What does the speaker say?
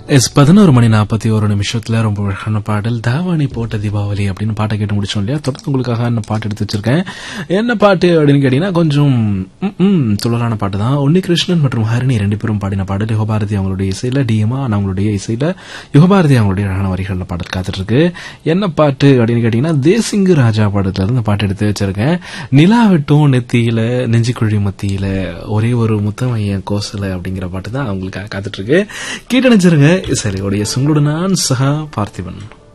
S பதினோரு மணி நாற்பத்தி ஒரு நிமிஷத்துல ரொம்ப அழகான பாடல் தாவாணி போட்ட தீபாவளி அப்படின்னு பாட்டை கேட்டு முடிச்சோம் இல்லையா தொடர்ந்து உங்களுக்காக என்ன பாட்டு எடுத்து வச்சிருக்கேன் என்ன பாட்டு அப்படின்னு கேட்டீங்கன்னா கொஞ்சம் ம், ம், துள்ளலான பாட்டு தான் உன்னிகிருஷ்ணன் மற்றும் ஹரிணி ரெண்டு பேரும் பாடின பாடல் யுகபாரதி அவங்களுடைய இசையில டிஎம்ஆ அவங்களுடைய இசையில யுகபாரதி அவங்களுடைய அழகான வரிகள்ல பாடல் காத்துட்டு இருக்கு என்ன பாட்டு அப்படின்னு கேட்டீங்கன்னா தேசிங்கு ராஜா பாடத்துல இருந்து பாட்டு எடுத்து வச்சிருக்கேன் நிலா வெட்டும் நெத்தியில நெஞ்சுக்குழி மத்தியில ஒரே ஒரு முத்தமைய கோசல அப்படிங்கிற பாட்டு தான் அவங்களுக்காக காத்துட்டு இருக்கு கேட்டு நினைச்சிருங்க சரியோடைய உங்களோட நான் சஹா பார்த்திபன்